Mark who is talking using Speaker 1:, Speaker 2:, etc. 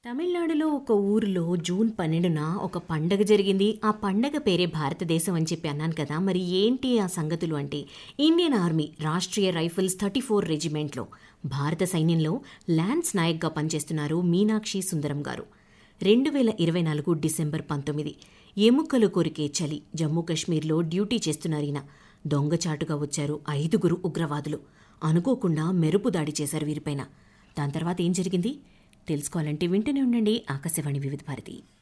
Speaker 1: తమిళనాడులో ఒక ఊరిలో జూన్ పన్నెండున ఒక పండగ జరిగింది ఆ పండగ పేరే భారతదేశం అని చెప్పి అన్నాను కదా మరి ఏంటి ఆ సంగతులు అంటే Indian army Rashtriya rifles thirty four రెజిమెంట్లో భారత సైన్యంలో ల్యాన్స్ నాయక్గా పనిచేస్తున్నారు మీనాక్షి సుందరం గారు రెండు వేల ఇరవై నాలుగు డిసెంబర్ పంతొమ్మిది ఎముకలు కొరికే చలి జమ్మూ కాశ్మీర్లో డ్యూటీ చేస్తున్నారు ఈయన దొంగచాటుగా వచ్చారు ఐదుగురు ఉగ్రవాదులు అనుకోకుండా మెరుపు దాడి చేశారు వీరిపైన దాని తర్వాత ఏం జరిగింది తెలుసుకోవాలంటే వింటూనే ఉండండి ఆకాశవాణి వివిధ భారతి